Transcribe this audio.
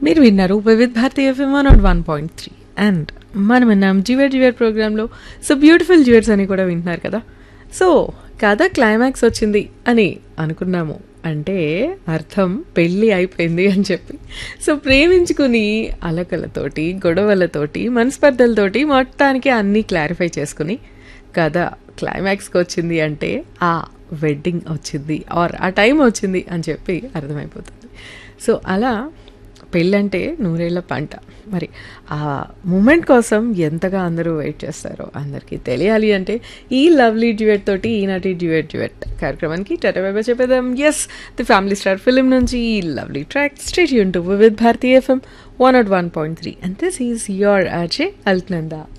మీరు విన్నారు Vividh Bharati FM one nought one point three and మనం విన్నాం జివేర్ జివేర్ ప్రోగ్రాంలో సో బ్యూటిఫుల్ జివేర్స్ అని కూడా వింటున్నారు కదా సో కథ క్లైమాక్స్ వచ్చింది అని అనుకున్నాము అంటే అర్థం పెళ్ళి అయిపోయింది అని చెప్పి సో ప్రేమించుకుని అలకలతోటి గొడవలతోటి మనస్పర్ధలతోటి మొత్తానికి అన్నీ క్లారిఫై చేసుకుని కథ క్లైమాక్స్కి వచ్చింది అంటే ఆ వెడ్డింగ్ వచ్చింది ఆర్ ఆ టైం వచ్చింది అని చెప్పి అర్థమైపోతుంది సో అలా పెళ్ళంటే నూరేళ్ల పంట మరి ఆ మూమెంట్ కోసం ఎంతగా అందరూ వెయిట్ చేస్తారో అందరికీ తెలియాలి అంటే ఈ లవ్లీ డ్యూయట్ తోటి ఈనాటి డ్యూయట్ డ్యూయట్ కార్యక్రమానికి టటబాబా చెప్పేదాం yes the family star film నుంచి ఈ లవ్లీ ట్రాక్ స్టేట్ యూన్ to Vividh Bharati FM one nought one point three and this is your RJ Alaknanda